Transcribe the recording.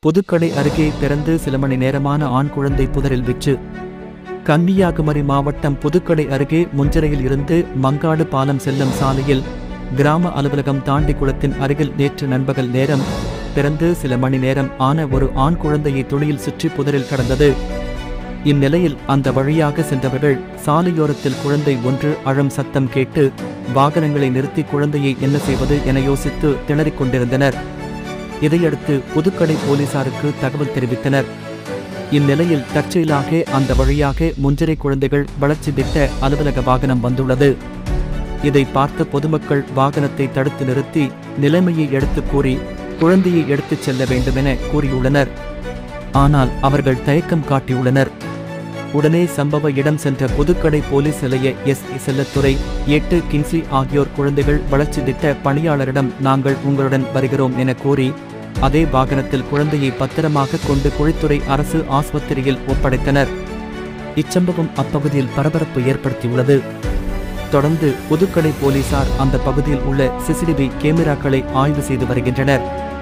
புதுக்கடை அருகே பிறந்து சில மணி நேரமான ஆண் குழந்தை புதரில் விற்று கன்னியாகுமரி மாவட்டம் புதுக்கடை அருகே முஞ்சிறையில் இருந்து மங்காடு பாலம் செல்லும் சாலையில் கிராம அலுவலகம் தாண்டி குளத்தின் அருகில் நேற்று நண்பகல் நேரம் பிறந்து சில மணி நேரம் ஆன ஒரு ஆண் குழந்தையை துளியில் சுற்றி புதரில் கடந்தது இந்நிலையில் அந்த வழியாக சென்றவர்கள் சாலையோரத்தில் குழந்தை ஒன்று அழும் சத்தம் கேட்டு வாகனங்களை நிறுத்தி குழந்தையை என்ன செய்வது என யோசித்து திணறிக் கொண்டிருந்தனர் இதையடுத்து புதுக்கடை போலீசாருக்கு தகவல் தெரிவித்தனர் இந்நிலையில் தற்செயலாக அந்த வழியாக முஞ்சிறை குழந்தைகள் வளர்ச்சி திட்ட அலுவலக வாகனம் வந்துள்ளது இதை பார்த்த பொதுமக்கள் வாகனத்தை தடுத்து நிறுத்தி நிலைமையை எடுத்துக் கூறி குழந்தையை எடுத்துச் செல்ல வேண்டுமென கூறியுள்ளனர் ஆனால் அவர்கள் தயக்கம் காட்டியுள்ளனர் உடனே சம்பவ இடம் சென்ற புதுக்கடை போலீஸ் நிலைய எஸ் செல்லத்துறை எட்டு கின்சி ஆகியோர் குழந்தைகள் வளர்ச்சி திட்ட பணியாளரிடம் நாங்கள் உங்களுடன் வருகிறோம் என கூறி அதே வாகனத்தில் குழந்தையை பத்திரமாக கொண்டு குழித்துறை அரசு ஆஸ்பத்திரியில் ஒப்படைத்தனர் இச்சம்பவம் அப்பகுதியில் பரபரப்பு ஏற்படுத்தியுள்ளது தொடர்ந்து புதுக்கடை போலீசார் அந்த பகுதியில் உள்ள சிசிடிவி கேமராக்களை ஆய்வு செய்து வருகின்றனர்